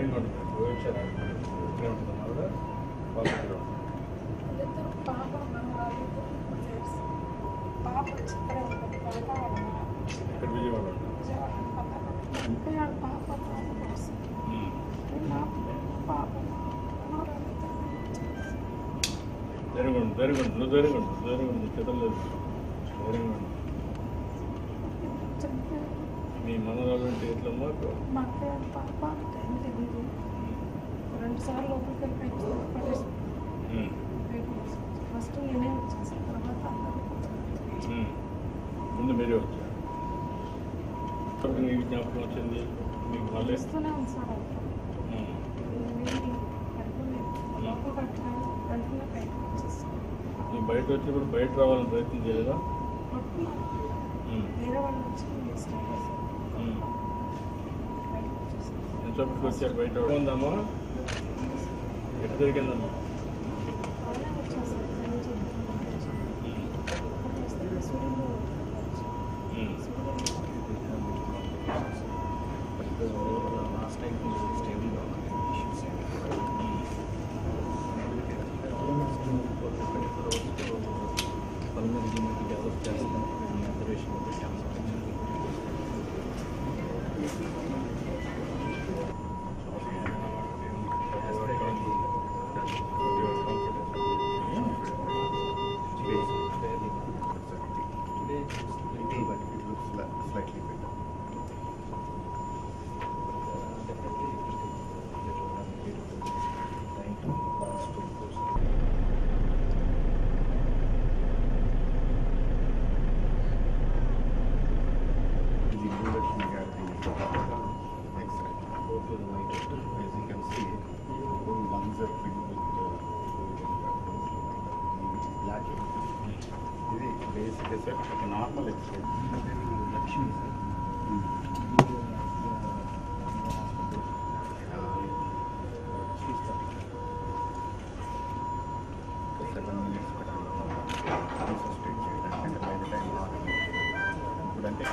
ధైర్యంగా ఉంటుంది వచ్చారా ఇక్కడే ఉంటుంది ఆవిడ పాప ఇక్కడ ఉంటుంది. ఇద్దరు పాప మనవరాలు ఇద్దరు లేడీస్. పాప వచ్చి ఇక్కడే ఉంటుంది పాప వాళ్ళ అమ్మ. ఇక్కడ విజయవాడ ఉంటుంది. విజయవాడ పక్కన. ఇక్కడ వాళ్ళ పాప పాప వస్తుంది. ఉమ్. మా పాప మనవరాలు ఇద్దరు ధైర్యంగా ఉండు ధైర్యంగా ఉండు నువ్వు ధైర్యంగా ఉండు ధైర్యంగా ఉండు చెదలేదు ధైర్యంగా ఉండు చనిపోయారు. మీ మనరాలు అంటే ఎట్లమ్మా మా అక్క పాప అంటే ఏం తెలియదు రెండు సార్లు లోపలికి వెళ్ళి పెంచి పడేసి ఉమ్. ఫస్ట్ నేనే వచ్చేసాను తర్వాత అందరూ ఉమ్. ముందు మీరే వచ్చారు మీకు జ్ఞాపకం వచ్చింది మీకు మళ్ళీ వస్తూనే ఉంది సార్ అప్పుడు ఉమ్. నేను పడుకోలేదు లోపల కట్టాను వెంటనే బయటకు వచ్చేసాను నువ్వు బయట వచ్చినప్పుడు బయట రావాలని ప్రయత్నం చేయలేదా పట్టుకున్నాను ఉమ్. వేరే వాళ్ళు వచ్చి స్టార్ట్ చేశారు ఉమ్. బయటకు వచ్చేసాను ఎంతసేపటికి వచ్చారు బయట ఉందమ్మా ఎట్లా జరిగిందమ్మా అలానే వచ్చేసాను నేను చెప్పాను ఉమ్. అప్పుడు వస్తే సూర్యుడు ఉమ్. సూర్యుడు లాస్ట్ టైం స్టేబుల్గా ఉంది ఇష్యూస్ పల్మనరీ రిజిమెంట్ డెవలప్ చేస్తాం అబ్జర్వేషన్ పెట్టాము today but it looks slightly better ఇది ఇంట్రొడక్షన్ గా x ray both of the white as you can see whole lungs are filled with which is black ఇది basic sir ఒక normal x ray Lakshmi seven minutes consistent చేయడానికి by the time ఇప్పుడంటే